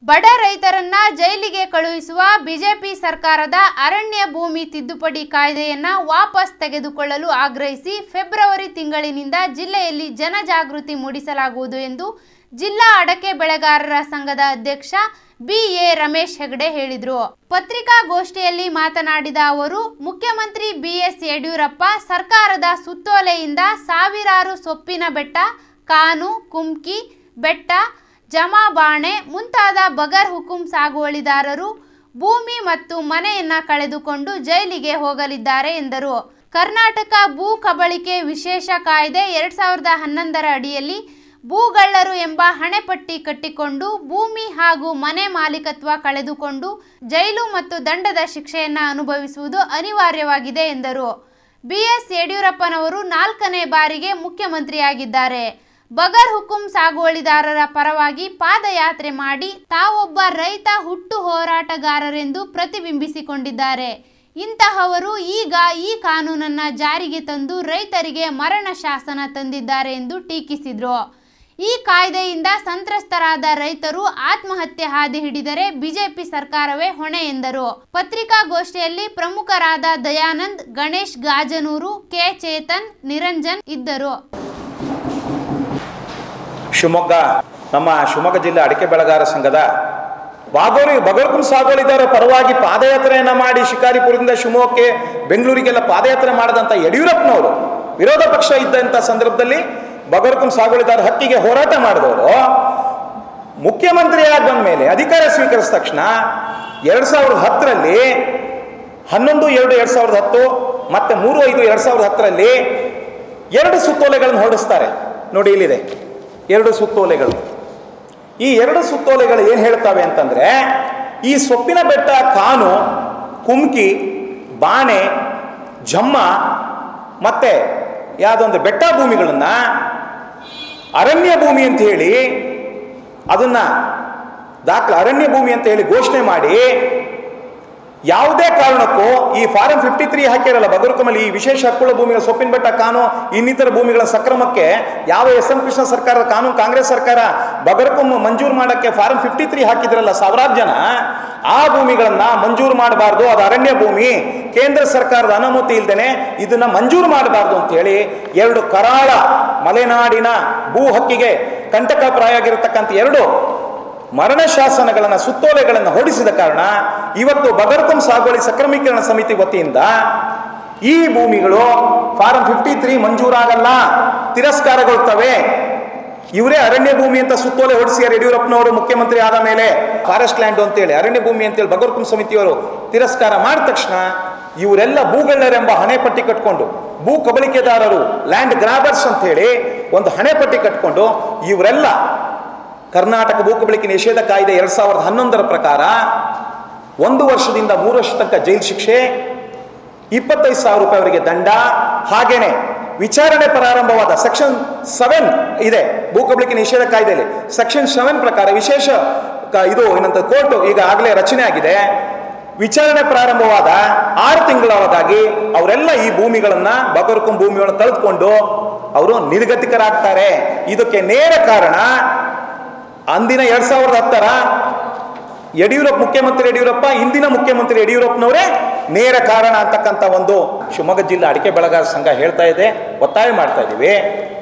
ಬಡ ರೈತರನ್ನ ಜೈಲಿಗೆ ಕಳುಹಿಸುವ ಬಿಜೆಪಿ ಸರ್ಕಾರದ ಅರಣ್ಯ ಭೂಮಿ ತಿದ್ದುಪಡಿ ಕಾಯ್ದೆಯನ್ನ ವಾಪಸ್ ತೆಗೆದುಕೊಳ್ಳಲು ಆಗ್ರಹಿಸಿ ಫೆಬ್ರವರಿ ತಿಂಗಳಿನಿಂದ ಜಿಲ್ಲೆಯಲ್ಲಿ ಜನಜಾಗೃತಿ ಮೂಡಿಸಲಾಗುವುದು ಎಂದು ಜಿಲ್ಲಾ ಅಡಕೆ ಬೆಳೆಗಾರರ ಸಂಘದ ಅಧ್ಯಕ್ಷ ಬಿ ಎ ರಮೇಶ್ ಹೆಗಡೆ ಹೇಳಿದರು ಪತ್ರಿಕಾಗೋಷ್ಠಿಯಲ್ಲಿ ಮಾತನಾಡಿದ ಅವರು ಮುಖ್ಯಮಂತ್ರಿ ಬಿಎಸ್ ಯಡಿಯೂರಪ್ಪ ಸರ್ಕಾರದ ಸುತ್ತೋಲೆಯಿಂದ ಸಾವಿರಾರು ಸೊಪ್ಪಿನ ಬೆಟ್ಟ ಕಾನು ಕುಮ್ಕಿ ಬೆಟ್ಟ ಜಮಾಬಾಣೆ ಮುಂತಾದ ಬಗರ್ ಹುಕುಂ ಸಾಗುವಳಿದಾರರು ಭೂಮಿ ಮತ್ತು ಮನೆಯನ್ನ ಕಳೆದುಕೊಂಡು ಜೈಲಿಗೆ ಹೋಗಲಿದ್ದಾರೆ ಎಂದರು ಕರ್ನಾಟಕ ಭೂ ಕಬಳಿಕೆ ವಿಶೇಷ ಕಾಯ್ದೆ ಎರಡ್ ಸಾವಿರದ ಹನ್ನೊಂದರ ಅಡಿಯಲ್ಲಿ ಭೂಗಳ್ಳರು ಎಂಬ ಹಣೆಪಟ್ಟಿ ಕಟ್ಟಿಕೊಂಡು ಭೂಮಿ ಹಾಗೂ ಮನೆ ಮಾಲೀಕತ್ವ ಕಳೆದುಕೊಂಡು ಜೈಲು ಮತ್ತು ದಂಡದ ಶಿಕ್ಷೆಯನ್ನ ಅನುಭವಿಸುವುದು ಅನಿವಾರ್ಯವಾಗಿದೆ ಎಂದರು ಬಿಎಸ್ ಯಡಿಯೂರಪ್ಪನವರು ನಾಲ್ಕನೇ ಬಾರಿಗೆ ಮುಖ್ಯಮಂತ್ರಿಯಾಗಿದ್ದಾರೆ ಬಗರ್ ಹುಕುಂ ಸಾಗುವಳಿದಾರರ ಪರವಾಗಿ ಪಾದಯಾತ್ರೆ ಮಾಡಿ ತಾವೊಬ್ಬ ರೈತ ಹುಟ್ಟು ಹೋರಾಟಗಾರರೆಂದು ಪ್ರತಿಬಿಂಬಿಸಿಕೊಂಡಿದ್ದಾರೆ ಇಂತಹವರು ಈಗ ಈ ಕಾನೂನನ್ನ ಜಾರಿಗೆ ತಂದು ರೈತರಿಗೆ ಮರಣ ಶಾಸನ ತಂದಿದ್ದಾರೆ ಎಂದು ಟೀಕಿಸಿದರು ಈ ಕಾಯ್ದೆಯಿಂದ ಸಂತ್ರಸ್ತರಾದ ರೈತರು ಆತ್ಮಹತ್ಯೆ ಹಾದಿ ಹಿಡಿದರೆ ಬಿಜೆಪಿ ಸರ್ಕಾರವೇ ಹೊಣೆ ಎಂದರು ಪತ್ರಿಕಾಗೋಷ್ಠಿಯಲ್ಲಿ ಪ್ರಮುಖರಾದ ದಯಾನಂದ್ ಗಣೇಶ್ ಗಾಜನೂರು ಕೆ ಚೇತನ್ ನಿರಂಜನ್ ಇದ್ದರು ಶಿವಮೊಗ್ಗ ನಮ್ಮ ಶಿವಮೊಗ್ಗ ಜಿಲ್ಲೆ ಅಡಿಕೆ ಬೆಳೆಗಾರ ಸಂಘದ ಬಾಗೋರಿ ಬಗರ್ಗುಂ ಸಾಗೋಳಿದಾರ ಪರವಾಗಿ ಪಾದಯಾತ್ರೆಯನ್ನ ಮಾಡಿ ಶಿಕಾರಿಪುರದಿಂದ ಶಿವಮೊಗ್ಗಕ್ಕೆ ಬೆಂಗಳೂರಿಗೆಲ್ಲ ಪಾದಯಾತ್ರೆ ಮಾಡದಂತ ಯಡಿಯೂರಪ್ಪನವರು ವಿರೋಧ ಪಕ್ಷ ಇದ್ದಂಥ ಸಂದರ್ಭದಲ್ಲಿ ಬಗರ್ಗುಂ ಸಾಗೋಳಿದಾರ ಹಕ್ಕಿಗೆ ಹೋರಾಟ ಮಾಡಿದವರು ಮುಖ್ಯಮಂತ್ರಿಯಾಗಿ ಬಂದ ಮೇಲೆ ಅಧಿಕಾರ ಸ್ವೀಕರಿಸಿದ ತಕ್ಷಣ ಎರಡು ಸಾವಿರದ ಹತ್ತರಲ್ಲಿ ಹನ್ನೊಂದು ಎರಡು ಎರಡು ಸಾವಿರದ ಹತ್ತು ಮತ್ತೆ ಮೂರು ಐದು ಎರಡು ಸಾವಿರದ ಹತ್ತರಲ್ಲಿ ಎರಡು ಸುತ್ತೋಲೆಗಳನ್ನು ಹೊರಡಿಸ್ತಾರೆ ನೋಡಿ ಇಲ್ಲಿದೆ ಎರಡು ಸುತ್ತೋಲೆಗಳು ಈ ಎರಡು ಸುತ್ತೋಲೆಗಳು ಏನು ಹೇಳ್ತವೆ ಅಂತಂದ್ರೆ ಈ ಸೊಪ್ಪಿನ ಬೆಟ್ಟ ಕಾನು ಕುಮ್ಕಿ ಬಾಣೆ ಜಮ್ಮ ಮತ್ತೆ ಯಾವುದೊಂದು ಬೆಟ್ಟ ಭೂಮಿಗಳನ್ನ ಅರಣ್ಯ ಭೂಮಿ ಅಂತ ಹೇಳಿ ಅದನ್ನ ದಾಖಲೆ ಅರಣ್ಯ ಭೂಮಿ ಅಂತ ಹೇಳಿ ಘೋಷಣೆ ಮಾಡಿ ಯಾವುದೇ ಕಾರಣಕ್ಕೂ ಈ ಫಾರಂ ಫಿಫ್ಟಿ ತ್ರೀ ಹಾಕಿರಲ್ಲ ಬಗರುಕಮಲ್ಲಿ ಈ ವಿಶೇಷ ಹಕ್ಕುಗಳ ಭೂಮಿಗಳ ಸೊಪ್ಪಿನ ಬೆಟ್ಟ ಕಾನು ಇನ್ನಿತರ ಭೂಮಿಗಳ ಸಕ್ರಮಕ್ಕೆ ಯಾವ ಎಸ್ ಎಂ ಕೃಷ್ಣ ಸರ್ಕಾರದ ಕಾನೂನು ಕಾಂಗ್ರೆಸ್ ಸರ್ಕಾರ ಬಗರುಕುಮ್ ಮಂಜೂರು ಮಾಡಕ್ಕೆ ಫಾರಂ ಫಿಫ್ಟಿ ತ್ರೀ ಹಾಕಿದ್ರಲ್ಲ ಸಾವಿರಾರು ಜನ ಆ ಭೂಮಿಗಳನ್ನ ಮಂಜೂರು ಮಾಡಬಾರ್ದು ಅದು ಅರಣ್ಯ ಭೂಮಿ ಕೇಂದ್ರ ಸರ್ಕಾರದ ಅನುಮತಿ ಇಲ್ದೇನೆ ಇದನ್ನ ಮಂಜೂರು ಮಾಡಬಾರ್ದು ಅಂತ ಹೇಳಿ ಎರಡು ಕರಾಳ ಮಲೆನಾಡಿನ ಭೂ ಹಕ್ಕಿಗೆ ಕಂಟಕಪ್ರಾಯ ಆಗಿರತಕ್ಕಂಥ ಎರಡು ಮರಣ ಶಾಸನಗಳನ್ನು ಸುತ್ತೋಲೆಗಳನ್ನು ಹೊರಡಿಸಿದ ಕಾರಣ ಇವತ್ತು ಬಗರ್ಕುಂ ಸಾಗುವಳಿ ಸಕ್ರಮೀಕರಣ ಸಮಿತಿ ವತಿಯಿಂದ ಈ ಭೂಮಿಗಳು ಫಾರಂ ಫಿಫ್ಟಿ ತ್ರೀ ಮಂಜೂರಾಗಲ್ಲ ತಿರಸ್ಕಾರಗೊಳ್ತವೆ ಇವರೇ ಅರಣ್ಯ ಭೂಮಿ ಅಂತ ಸುತ್ತೋಲೆ ಹೊಡಿಸಿದ್ದಾರೆ ಯಡಿಯೂರಪ್ಪನವರು ಮುಖ್ಯಮಂತ್ರಿ ಆದ ಮೇಲೆ ಫಾರೆಸ್ಟ್ ಲ್ಯಾಂಡ್ ಅಂತೇಳಿ ಅರಣ್ಯ ಭೂಮಿ ಅಂತೇಳಿ ಬಗರ್ಕುಂ ಸಮಿತಿಯವರು ತಿರಸ್ಕಾರ ಮಾಡಿದ ತಕ್ಷಣ ಇವರೆಲ್ಲ ಭೂಗಳ್ಳರೆಂಬ ಹಣೆಪಟ್ಟಿ ಕಟ್ಕೊಂಡು ಭೂ ಕಬಳಿಕೆದಾರರು ಲ್ಯಾಂಡ್ ಗ್ರಾಬರ್ಸ್ ಅಂತ ಹೇಳಿ ಒಂದು ಹಣೆಪಟ್ಟಿ ಕಟ್ಕೊಂಡು ಇವರೆಲ್ಲ ಕರ್ನಾಟಕ ಭೂಕಬಳಿಕೆ ನಿಷೇಧ ಕಾಯ್ದೆ ಎರಡ್ ಸಾವಿರದ ಹನ್ನೊಂದರ ಪ್ರಕಾರ ಒಂದು ವರ್ಷದಿಂದ ಮೂರು ವರ್ಷ ತನಕ ಜೈಲು ಶಿಕ್ಷೆ ಇಪ್ಪತ್ತೈದು ಸಾವಿರ ರೂಪಾಯಿ ಅವರಿಗೆ ದಂಡ ಹಾಗೇನೆ ವಿಚಾರಣೆ ಪ್ರಾರಂಭವಾದ ಸೆಕ್ಷನ್ ಸೆವೆನ್ ಇದೆ ಭೂಕಬಳಿಕೆ ನಿಷೇಧ ಕಾಯ್ದೆಯಲ್ಲಿ ಸೆಕ್ಷನ್ ಸೆವೆನ್ ಪ್ರಕಾರ ವಿಶೇಷ ಕ- ಇದು ಏನಂತ ಕೋರ್ಟ್ ಈಗ ಆಗಲೇ ರಚನೆ ಆಗಿದೆ ವಿಚಾರಣೆ ಪ್ರಾರಂಭವಾದ ಆರು ತಿಂಗಳೊಳಗಾಗಿ ಅವರೆಲ್ಲ ಈ ಭೂಮಿಗಳನ್ನ ಬಗರ್ಕುಂ ಭೂಮಿಗಳನ್ನು ಕಳೆದುಕೊಂಡು ಅವರು ನಿರ್ಗತಿಕರಾಗ್ತಾರೆ ಇದಕ್ಕೆ ನೇರ ಕಾರಣ ಅಂದಿನ ಎರಡ್ ಸಾವಿರದ ಹತ್ತರ ಯಡಿಯೂರಪ್ಪ ಮುಖ್ಯಮಂತ್ರಿ ಯಡಿಯೂರಪ್ಪ ಇಂದಿನ ಮುಖ್ಯಮಂತ್ರಿ ಯಡಿಯೂರಪ್ಪನವರೇ ನೇರ ಕಾರಣ ಅಂತಕ್ಕಂಥ ಒಂದು ಶಿವಮೊಗ್ಗ ಜಿಲ್ಲಾ ಅಡಿಕೆ ಬೆಳೆಗಾರ ಸಂಘ ಹೇಳ್ತಾ ಇದೆ ಒತ್ತಾಯ ಮಾಡ್ತಾ ಇದ್ದೀವಿ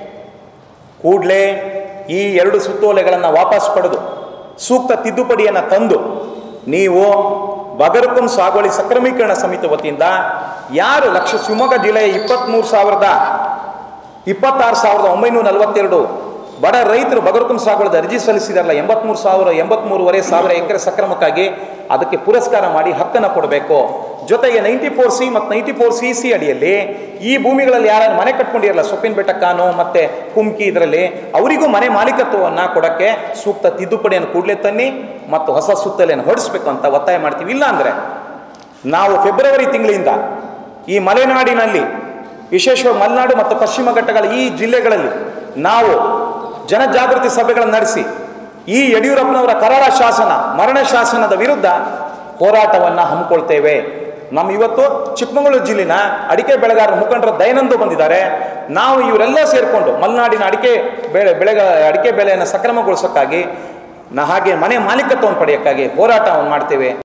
ಕೂಡಲೇ ಈ ಎರಡು ಸುತ್ತೋಲೆಗಳನ್ನು ವಾಪಸ್ ಪಡೆದು ಸೂಕ್ತ ತಿದ್ದುಪಡಿಯನ್ನು ತಂದು ನೀವು ಬಗರ್ಕುಂ ಸಾಗುವಳಿ ಸಕ್ರಮೀಕರಣ ಸಮಿತಿ ವತಿಯಿಂದ ಯಾರು ಲಕ್ಷ ಶಿವಮೊಗ್ಗ ಜಿಲ್ಲೆಯ ಇಪ್ಪತ್ತ್ಮೂರು ಸಾವಿರದ ಇಪ್ಪತ್ತಾರು ಸಾವಿರದ ಒಂಬೈನೂರ ನಲವತ್ತೆರಡು ಬಡ ರೈತರು ಬಗರ್ಕುಂ ಸಾಗುವಳಿದ ಅರ್ಜಿ ಸಲ್ಲಿಸಿದಾರಲ್ಲ ಎಂಬತ್ಮೂರು ಸಾವಿರ ಎಂಬತ್ಮೂರುವರೆ ಸಾವಿರ ಎಕರೆ ಸಕ್ರಮಕ್ಕಾಗಿ ಅದಕ್ಕೆ ಪುರಸ್ಕಾರ ಮಾಡಿ ಹಕ್ಕನ್ನು ಕೊಡಬೇಕು ಜೊತೆಗೆ ನೈಂಟಿ ಫೋರ್ ಸಿ ಮತ್ತು ನೈಂಟಿ ಫೋರ್ ಸಿ ಸಿ ಅಡಿಯಲ್ಲಿ ಈ ಭೂಮಿಗಳಲ್ಲಿ ಯಾರು ಮನೆ ಕಟ್ಕೊಂಡಿರಲ್ಲ ಸೊಪ್ಪಿನ ಬೆಟ್ಟ ಕಾನು ಮತ್ತು ಕುಮ್ಕಿ ಇದರಲ್ಲಿ ಅವರಿಗೂ ಮನೆ ಮಾಲೀಕತ್ವವನ್ನು ಕೊಡೋಕ್ಕೆ ಸೂಕ್ತ ತಿದ್ದುಪಡಿಯನ್ನು ಕೂಡಲೇ ತನ್ನಿ ಮತ್ತು ಹೊಸ ಸುತ್ತಲೆಯನ್ನು ಹೊರಡಿಸ್ಬೇಕು ಅಂತ ಒತ್ತಾಯ ಮಾಡ್ತೀವಿ ಇಲ್ಲ ಅಂದರೆ ನಾವು ಫೆಬ್ರವರಿ ತಿಂಗಳಿಂದ ಈ ಮಲೆನಾಡಿನಲ್ಲಿ ವಿಶೇಷವಾಗಿ ಮಲೆನಾಡು ಮತ್ತು ಪಶ್ಚಿಮ ಘಟ್ಟಗಳ ಈ ಜಿಲ್ಲೆಗಳಲ್ಲಿ ನಾವು ಜನಜಾಗೃತಿ ಸಭೆಗಳನ್ನು ನಡೆಸಿ ಈ ಯಡಿಯೂರಪ್ಪನವರ ಕರಾಳ ಶಾಸನ ಮರಣ ಶಾಸನದ ವಿರುದ್ಧ ಹೋರಾಟವನ್ನು ಹಮ್ಮಿಕೊಳ್ತೇವೆ ನಮ್ಮ ಇವತ್ತು ಚಿಕ್ಕಮಗಳೂರು ಜಿಲ್ಲೆನ ಅಡಿಕೆ ಬೆಳೆಗಾರರ ಮುಖಂಡರು ದಯಾನಂದು ಬಂದಿದ್ದಾರೆ ನಾವು ಇವರೆಲ್ಲ ಸೇರಿಕೊಂಡು ಮಲೆನಾಡಿನ ಅಡಿಕೆ ಬೆಳೆ ಬೆಳೆಗಳ ಅಡಿಕೆ ಬೆಳೆಯನ್ನು ಸಕ್ರಮಗೊಳಿಸೋಕ್ಕಾಗಿ ನಾ ಹಾಗೆ ಮನೆ ಮಾಲೀಕತ್ವವನ್ನು ಪಡೆಯೋಕ್ಕಾಗಿ ಹೋರಾಟವನ್ನು ಮಾಡ್ತೇವೆ